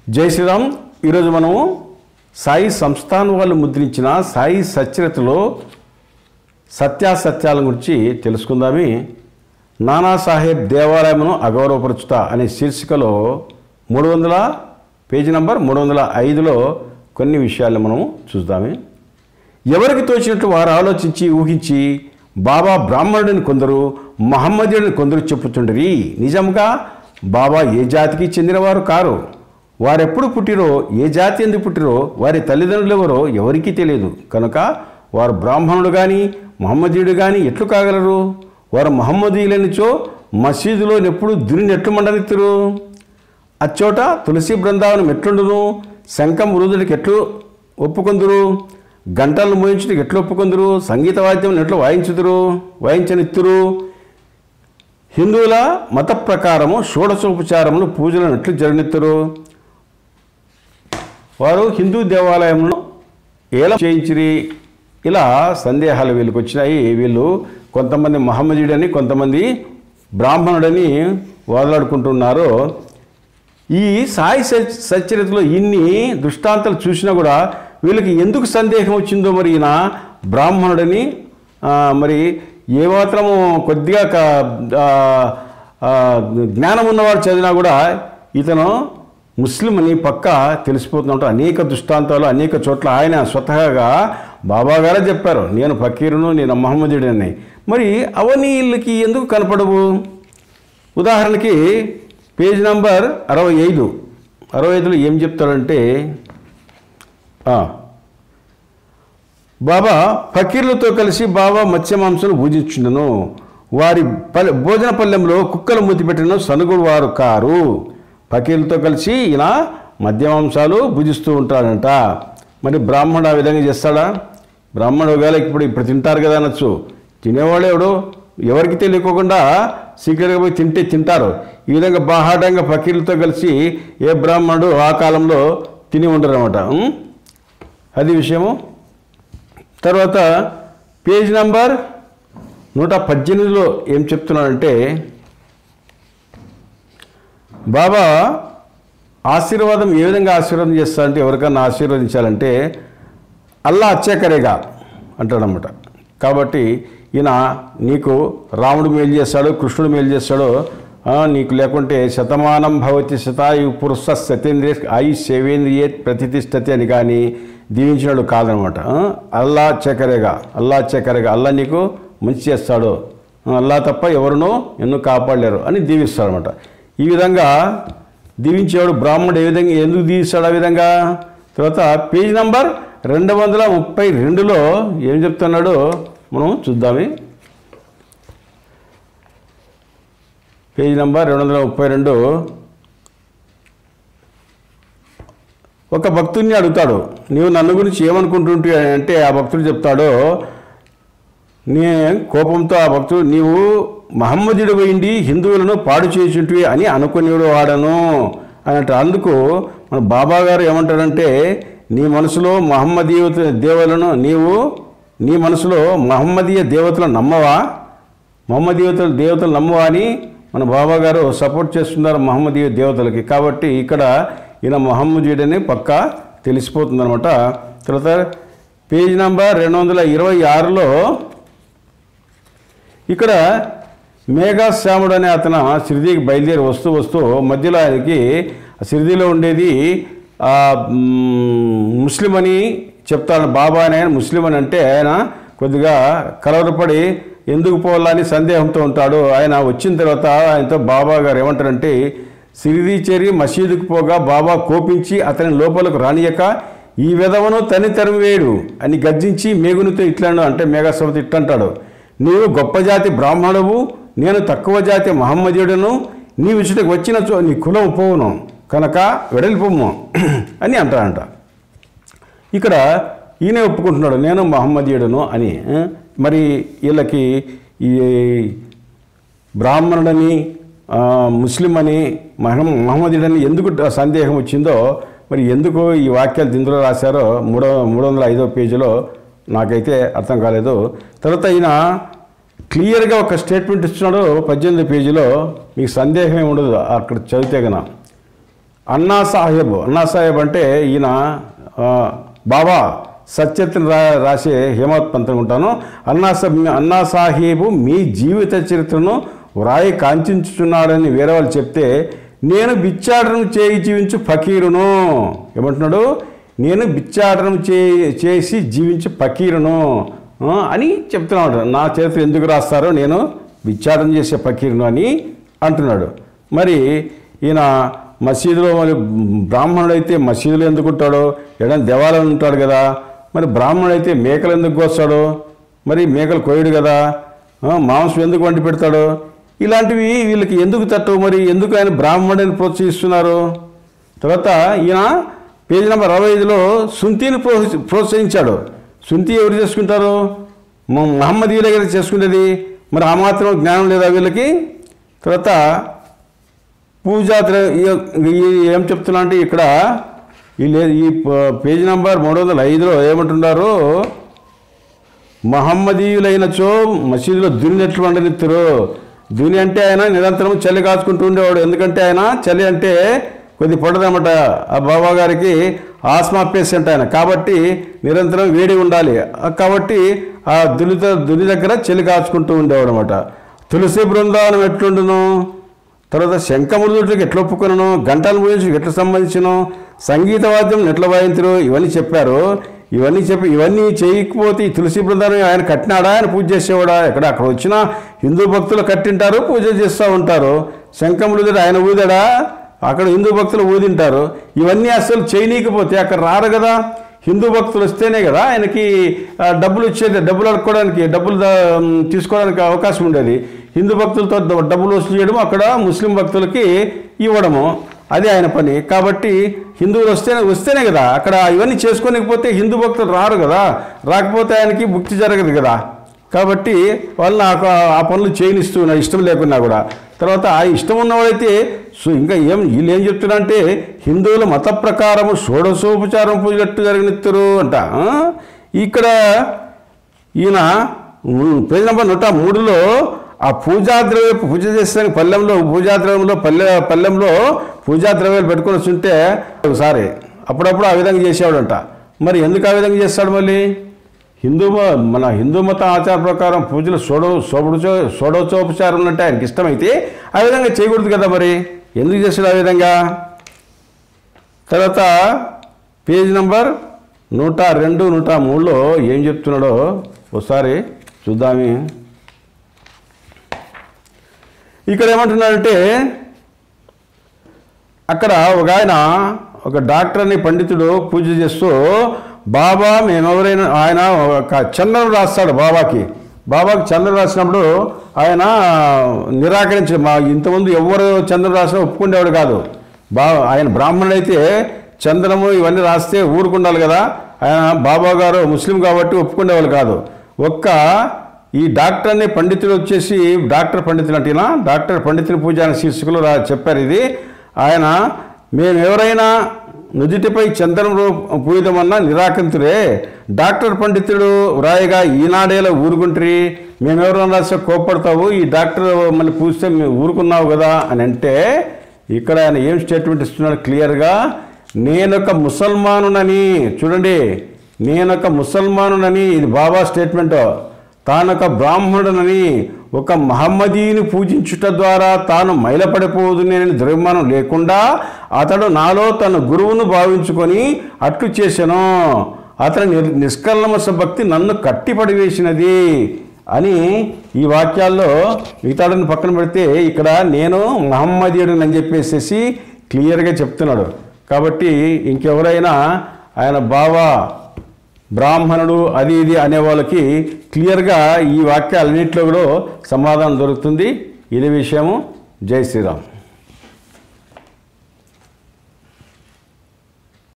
జై శ్రీరామ్ ఈరోజు మనము సాయి సంస్థాన్ వాళ్ళు ముద్రించిన సాయి సచరితలో సత్యాసత్యాల గురించి తెలుసుకుందామి నానాసాహెబ్ దేవాలయమును అగౌరవపరచుట అనే శీర్షికలో మూడు వందల పేజీ నంబర్ మూడు వందల ఐదులో కొన్ని విషయాలను మనం చూద్దామే ఎవరికి తోచినట్టు వారు ఆలోచించి ఊహించి బాబా బ్రాహ్మణుడిని కొందరు మహమ్మదీయుడిని కొందరు చెప్పుచుండరి నిజంగా బాబా ఏ జాతికి చెందినవారు కారు వారెప్పుడు పుట్టిరో ఏ జాతి ఎందుకు పుట్టిరో వారి తల్లిదండ్రులు ఎవరో ఎవరికీ తెలియదు కనుక వారు బ్రాహ్మణుడు కానీ మహమ్మదీయుడు కానీ ఎట్లు కాగలరు వారు మహమ్మదీయులనిచో మసీదులో ఎప్పుడు దురిని ఎట్లు మండనెత్తురు అచ్చోట తులసి బృందావనం ఎట్లుండును శంఖం వృధుడికి ఎట్లు ఒప్పుకొందురు గంటలను మోయించుటకు ఎట్లు ఒప్పుకొందురు సంగీత వాద్యం ఎట్లు వాయించుదురు వాయించనిత్తురు హిందువుల మత ప్రకారము షోడశోపచారములు పూజలను ఎట్లు జరనిత్తురు వారు హిందూ దేవాలయంలో ఏల చేయించిరి ఇలా సందేహాలు వీళ్ళకి వచ్చినాయి వీళ్ళు కొంతమంది మహమ్మదీయుడని కొంతమంది బ్రాహ్మణుడని వాదలాడుకుంటున్నారు ఈ సాయి సచ్ సచరితలో ఇన్ని దృష్టాంతాలు చూసినా కూడా వీళ్ళకి ఎందుకు సందేహం వచ్చిందో మరి ఈయన బ్రాహ్మణుడని ఆ, మరి ఏమాత్రము కొద్దిగా క- ఆ, ఆ, జ్ఞానం ఉన్నవాడు చదివినా కూడా ఇతను ముస్లిం అని పక్క తెలిసిపోతున్నట్టు అనేక దృష్టాంతాలు అనేక చోట్ల ఆయన స్వతహాగా బాబా గారే చెప్పారు నేను ఫకీరును నేను మహమ్మదుడని మరి అవన్నీ వీళ్ళకి ఎందుకు కనపడవు ఉదాహరణకి పేజ్ నంబర్ అరవై ఐదు అరవై ఐదులో ఏం చెప్తాడంటే ఆ, బాబా ఫకీర్లతో కలిసి బాబా మత్స్య మాంసం భుజించుండను వారి పల్లె భోజన పల్లెంలో కుక్కలు మూతి పెట్టిన సనుగుడు వారు కారు ఫకీర్లతో కలిసి ఈయన మద్య మాంసాలు భుజిస్తూ ఉంటాడంట మరి బ్రాహ్మణుడు ఆ విధంగా చేస్తాడా బ్రాహ్మణుడు ఒకవేళ ఇప్పుడు ఇప్పుడు తింటారు కదా అనొచ్చు తినేవాడు ఎవడు ఎవరికి తెలియకోకుండా సీక్రెట్గా పోయి తింటే తింటారు ఈ విధంగా బాహాటంగా ఫకీర్లతో కలిసి ఏ బ్రాహ్మణుడు ఆ కాలంలో తిని ఉండరు అనమాట అది విషయము తర్వాత పేజ్ నంబర్ నూట పద్దెనిమిదిలో ఏం చెప్తున్నాడంటే బాబా ఆశీర్వాదం ఏ విధంగా ఆశీర్వాదం చేస్తాడంటే ఎవరికన్నా ఆశీర్వదించాలంటే అల్లా అచ్చేకరేగా అంటాడనమాట కాబట్టి ఈయన నీకు రాముడు మేలు చేస్తాడు కృష్ణుడు మేలు చేస్తాడు ఆ, నీకు లేకుంటే శతమానం భవతి శతాయు పురుష సతేంద్రియ ఆయు సేవేంద్రియే ప్రతిష్టతి అని కానీ దీవించినాడు కాదనమాట ఆ, అల్లా చెకరేగా అల్లా చెకరేగా అల్లా నీకు మంచి చేస్తాడు ఆ, అల్లా తప్ప ఎవరునో ఎన్నో కాపాడలేరు అని దీవిస్తాడనమాట ఈ విధంగా దీవించేవాడు బ్రాహ్మణుడు ఏ విధంగా ఎందుకు దీవిస్తాడు ఆ విధంగా తర్వాత పేజ్ నంబర్ రెండు వందల ముప్పై రెండులో ఏం చెప్తున్నాడో మనం చూద్దామే పేజ్ నంబర్ రెండు వందల ముప్పై రెండు ఒక భక్తుడిని అడుగుతాడు నీవు నన్ను గురించి ఏమనుకుంటుంటే అంటే ఆ భక్తుడు చెప్తాడు నీ కోపంతో ఆ భక్తుడు నీవు మహమ్మదుడు పోయింది హిందువులను పాడు చేసింటివి అని అనుకునేవాడు వాడను అన్నట్టు అందుకు మన బాబా గారు ఏమంటాడంటే నీ మనసులో మహమ్మదీయ దేవతలను నీవు నీ మనసులో మహమ్మదీయ దేవతలను నమ్మవా మహమ్మదీయతలు దేవతలు నమ్మవా అని మన బాబా గారు సపోర్ట్ చేస్తున్నారు మహమ్మదీయ దేవతలకి కాబట్టి ఇక్కడ ఈయన మహమ్మదీయుడని పక్కా తెలిసిపోతుందనమాట తర్వాత పేజ్ నంబర్ రెండు వందల ఇరవై ఆరులో ఇక్కడ మేఘశ్యాముడు అనే అతను షిరిడీకి బయలుదేరి వస్తూ వస్తూ మధ్యలో ఆయనకి ఆ షిరిడీలో ఉండేది ఆ, మ్, ముస్లిం అని చెప్తాను బాబా అని ఆయన ముస్లిం అని అంటే ఆయన కొద్దిగా కలవరపడి ఎందుకు పోవాలని సందేహంతో ఉంటాడు ఆయన వచ్చిన తర్వాత ఆయనతో బాబా గారు ఏమంటారంటే సిరిది చేరి మసీదుకు పోగా బాబా కోపించి అతని లోపలకు రానియక ఈ విధవను తని తరిమివేడు అని గర్జించి మేగునితో ఇట్లాను అంటే మేఘస్వామితో ఇట్లంటాడు నీవు గొప్ప జాతి బ్రాహ్మణువు నేను తక్కువ జాతి మహమ్మదీయుడను నీ విషయకు వచ్చినచో నీ కులం పోవును కనుక వెడలిపోము అని అంటాడంట ఇక్కడ ఈయనే ఒప్పుకుంటున్నాడు నేను మహమ్మదీయుడను అని ఆ? మరి వీళ్ళకి ఈ బ్రాహ్మణుడని ఆ, ముస్లిం అని మహం మహమ్మదీయుడని ఎందుకు సందేహం వచ్చిందో మరి ఎందుకు ఈ వాక్యాలు ఇందులో రాశారో మూడో మూడు వందల ఐదో పేజీలో నాకైతే అర్థం కాలేదు తర్వాత ఈయన క్లియర్గా ఒక స్టేట్మెంట్ ఇస్తున్నాడు పద్దెనిమిది పేజీలో మీకు సందేహం ఏమి ఉండదు అక్కడ చదివితే గన అన్నా సాహెబ్ అన్నా సాహెబ్ అంటే ఈయన ఆ, బాబా సత్యత్ని రా రాసే హేమత్ పంతం ఉంటాను అన్నా సబ్ అన్నా సాహెబు మీ జీవిత చరిత్రను వ్రాయి కాంక్షించుచున్నాడని వేరే వాళ్ళు చెప్తే నేను బిచ్చాటనం చేయి జీవించు ఫకీరును ఏమంటున్నాడు నేను బిచ్చాటనం చే చేసి జీవించు ఫకీరును ఆ, అని చెప్తున్నాడు నా చరిత్ర ఎందుకు రాస్తారో నేను బిచ్చాటం చేసే ఫకీరును అని అంటున్నాడు మరి ఈయన మసీదులో మరి బ్రాహ్మణుడైతే మసీదులో ఎందుకు ఉంటాడో ఎడని దేవాలయం ఉంటాడు కదా మరి బ్రాహ్మణుడైతే మేకలు ఎందుకు కోస్తాడు మరి మేకలు కోయడు కదా ఆ, మాంసం ఎందుకు వండి పెడతాడు ఇలాంటివి వీళ్ళకి ఎందుకు తట్టవు మరి ఎందుకు ఆయన బ్రాహ్మణుడిని ప్రోత్సహిస్తున్నారు తర్వాత ఈయన పేజీ నెంబర్ అరవై ఐదులో సుంతిని ప్రోత్స- ప్రోత్సహించాడు సుంతి ఎవరు చేసుకుంటారు మ- మహమ్మదీయులే కదా చేసుకునేది మరి ఆ మాత్రం జ్ఞానం లేదా వీళ్ళకి తర్వాత పూజా ద్ర- ఈ- ఈ- ఏం చెప్తున్నా అంటే ఇక్కడ ఈ లే- ఈ ప- పేజీ నంబర్ మూడు వందల ఐదులో ఏమంటున్నారు మహమ్మదీయులైనచో మసీదులో దున్నినట్లు వండనిత్తురు దుని అంటే ఆయన నిరంతరం చలి కాచుకుంటూ ఉండేవాడు ఎందుకంటే ఆయన చలి అంటే కొద్ది పడదన్నమాట ఆ బాబా గారికి ఆస్మా పేషెంట్ ఆయన కాబట్టి నిరంతరం వేడి ఉండాలి ఆ కాబట్టి ఆ దుని దుని దగ్గర చలి కాచుకుంటూ ఉండేవాడు అనమాట తులసి బృందావనం ఎట్లుండును తర్వాత శంఖములుకి ఎట్లా ఒప్పుకొనను గంటల గురించి ఎట్లా సంబంధించను సంగీత వాద్యం ఎట్లా వాయించరు ఇవన్నీ చెప్పారు ఇవన్నీ చెప్పి ఇవన్నీ చేయకపోతే ఈ తులసి బృందాన్ని ఆయన కట్టినాడా ఆయన పూజ చేసేవాడా ఎక్కడ అక్కడ వచ్చిన హిందూ భక్తులు కట్టింటారు పూజ చేస్తూ ఉంటారు శంఖములు ఆయన ఊదాడా అక్కడ హిందూ భక్తులు ఊదింటారు ఇవన్నీ అసలు చేయనీకపోతే అక్కడ రారు కదా హిందూ భక్తులు వస్తేనే కదా ఆయనకి ఆ, డబ్బులు ఇచ్చేది డబ్బులు అడుక్కోవడానికి డబ్బులు దా- తీసుకోవడానికి అవకాశం ఉండేది హిందూ భక్తులతో డ- డబ్బులు వసూలు చేయడం అక్కడ ముస్లిం భక్తులకి ఇవ్వడము అది ఆయన పని కాబట్టి హిందువులు వస్తేనే వస్తేనే కదా అక్కడ ఇవన్నీ చేసుకోలేకపోతే హిందూ భక్తులు రారు కదా రాకపోతే ఆయనకి భుక్తి జరగదు కదా కాబట్టి వాళ్ళు నాకు ఆ- ఆ పనులు చేయనిస్తూ నా ఇష్టం లేకున్నా కూడా తర్వాత ఆ ఇష్టం ఉన్నవాడైతే సో ఇంకా ఏం వీళ్ళు ఏం చెప్తున్నారంటే హిందువుల మత ప్రకారము షోడశోపచారం పూజలట్టు జరగనిస్తారు అంట ఆ? ఇక్కడ ఈయన ఉమ్, పేజ్ నెంబర్ నూట మూడులో ఆ పూజా ద్రవ్య పూజ చేసే పల్లెంలో పూజా ద్రవ్యంలో పల్లె పల్లెంలో పూజా ద్రవ్యాలు పెట్టుకొని వస్తుంటే ఒకసారి అప్పుడప్పుడు ఆ విధంగా చేసేవాడంట మరి ఎందుకు ఆ విధంగా చేస్తాడు మళ్ళీ హిందూ మ- మన హిందూ మత ఆచార ప్రకారం పూజలు సోడో సోడచో షోడోచోపచారం అంటే ఆయనకి ఇష్టమైతే ఆ విధంగా చేయకూడదు కదా మరి ఎందుకు చేస్తాడు ఆ విధంగా తర్వాత పేజ్ నంబర్ నూట రెండు నూట మూడులో ఏం చెప్తున్నాడో ఒకసారి చూద్దామి ఇక్కడ ఏమంటున్నాడంటే అక్కడ ఒక ఆయన ఒక డాక్టర్ అని పండితుడు పూజ చేస్తూ బాబా మేమెవరైనా ఆయన ఒక చంద్రం రాస్తాడు బాబాకి బాబాకి చంద్రం రాసినప్పుడు ఆయన నిరాకరించి మా ఇంతకుముందు ఎవరు చంద్రం రాసినా ఒప్పుకునేవాడు కాదు బా ఆయన బ్రాహ్మణుడైతే చంద్రము ఇవన్నీ రాస్తే ఊరుకుండాలి కదా ఆయన బాబా గారు ముస్లిం కాబట్టి ఒప్పుకునేవాళ్ళు కాదు ఒక్క ఈ డాక్టర్ అనే పండితుడు వచ్చేసి డాక్టర్ పండితులు అంటేనా డాక్టర్ పండితుని పూజ అనే శీర్షికలో రా చెప్పారు ఇది ఆయన మేము ఎవరైనా నుదిటిపై చంద్రం పూయదమన్నా నిరాకంతురే డాక్టర్ పండితుడు వ్రాయగా ఈనాడేలా ఊరుకుంటారు మేమెవరైనా రాస్తే కోప్పడతావు ఈ డాక్టర్ మళ్ళీ పూస్తే మేము ఊరుకున్నావు కదా అని అంటే ఇక్కడ ఆయన ఏం స్టేట్మెంట్ ఇస్తున్నాడు క్లియర్గా నేనొక ముసల్మానునని చూడండి నేనొక ముసల్మానునని ఇది బాబా స్టేట్మెంట్ తానొక బ్రాహ్మణుడనని ఒక మహమ్మదీని పూజించుట ద్వారా తాను మైలపడిపోదు నేను ద్రవ్యమానం లేకుండా అతడు నాలో తన గురువును భావించుకొని అట్లు చేశాను అతని నిర్- నిష్కల్మష భక్తి నన్ను కట్టిపడివేసినది అని ఈ వాక్యాల్లో మిగతాడని పక్కన పెడితే ఇక్కడ నేను మహమ్మదీయుడిని అని చెప్పేసేసి క్లియర్గా చెప్తున్నాడు కాబట్టి ఇంకెవరైనా ఆయన బావా బ్రాహ్మణుడు అది ఇది అనే వాళ్ళకి క్లియర్గా ఈ వాక్యాలన్నింటిలో కూడా సమాధానం దొరుకుతుంది ఇది విషయము జై శ్రీరామ్